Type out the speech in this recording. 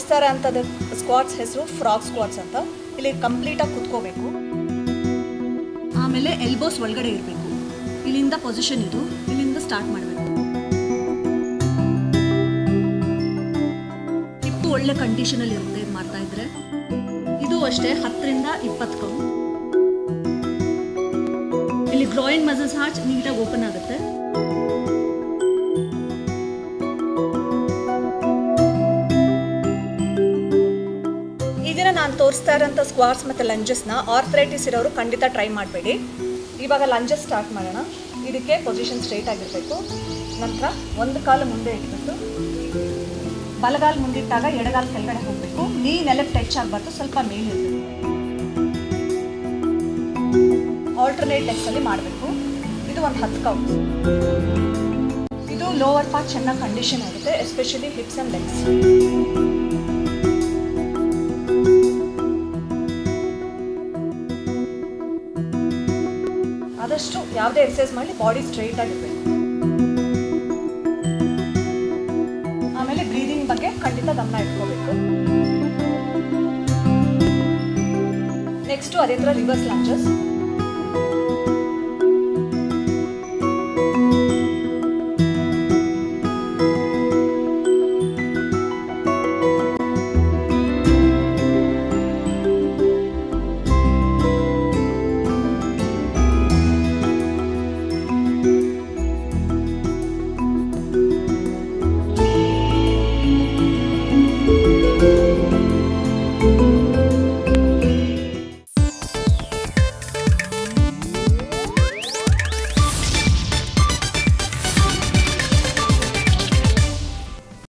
ತೋರಿಸ್ತಾ ಇರೋಂಥದ್ದು ಸ್ಕ್ವಾಟ್ಸ್ ಹೆಸರು ಫ್ರಾಕ್ ಸ್ಕ್ವಾಟ್ಸ್ ಅಂತ ಇಲ್ಲಿ ಕಂಪ್ಲೀಟಾಗಿ ಕುತ್ಕೋಬೇಕು ಆಮೇಲೆ ಎಲ್ಬೋಸ್ ಒಳಗಡೆ ಇರಬೇಕು ಇಲ್ಲಿಂದ ಪೊಸಿಷನ್ ಇದು ಇಲ್ಲಿಂದ ಸ್ಟಾರ್ಟ್ ಮಾಡಬೇಕು ಹಿಪ್ಪು ಒಳ್ಳೆ ಕಂಡೀಷನಲ್ಲಿ ಇರುತ್ತೆ ಇದು ಮಾಡ್ತಾ ಇದ್ರೆ ಇದು ಅಷ್ಟೇ ಹತ್ತರಿಂದ ಇಪ್ಪತ್ತು ಕೌಂಟ್ ಇಲ್ಲಿ ಗ್ರೋಯಿಂಗ್ ಮಸಲ್ಸ್ ಹಾರ್ಚ್ ನೀಟಾಗಿ ಓಪನ್ ಆಗುತ್ತೆ ಈ ದಿನ ನಾನು ತೋರಿಸ್ತಾ ಇರೋಂಥ ಸ್ಕ್ವಾಟ್ಸ್ ಮತ್ತು ಲಂಜಸ್ನ ಆರ್ಥರೈಟಿಸ್ ಇರೋರು ಖಂಡಿತ ಟ್ರೈ ಮಾಡಬೇಡಿ ಇವಾಗ ಲಂಜಸ್ ಸ್ಟಾರ್ಟ್ ಮಾಡೋಣ ಇದಕ್ಕೆ ಪೊಸಿಷನ್ ಸ್ಟ್ರೈಟ್ ಆಗಿರಬೇಕು ನಂತರ ಒಂದು ಕಾಲು ಮುಂದೆ ಇಟ್ಬಿಟ್ಟು ಬಲಗಾಲ್ ಮುಂದಿಟ್ಟಾಗ ಎಡಗಾಲ್ ಕೆಳಗಡೆ ಹೋಗಬೇಕು ನೀ ನೆಲಕ್ಕೆ ಟಚ್ ಆಗಬಾರ್ದು ಸ್ವಲ್ಪ ಮೇಲಿರಬೇಕು ಆಲ್ಟರ್ನೇಟ್ ಲೆಗ್ಸಲ್ಲಿ ಮಾಡಬೇಕು ಇದು ಒಂದು ಹತ್ತು ಕೌಂಟ್ ಇದು ಲೋವರ್ ಪಾರ್ಟ್ ಚೆನ್ನಾಗಿ ಕಂಡೀಷನ್ ಆಗುತ್ತೆ ಎಸ್ಪೆಷಲಿ ಹಿಪ್ಸ್ ಆ್ಯಂಡ್ ಲೆಗ್ಸ್ ಆದಷ್ಟು ಯಾವುದೇ ಎಕ್ಸಸೈಸ್ ಮಾಡಿ ಬಾಡಿ ಸ್ಟ್ರೈಟ್ ಆಗಿರ್ಬೇಕು ಆಮೇಲೆ ಬ್ರೀದಿಂಗ್ ಬಗ್ಗೆ ಖಂಡಿತ ಗಮನ ಇಟ್ಕೋಬೇಕು ನೆಕ್ಸ್ಟು ಅದೇ ಥರ ರಿವರ್ಸ್ ಲಾಂಚಸ್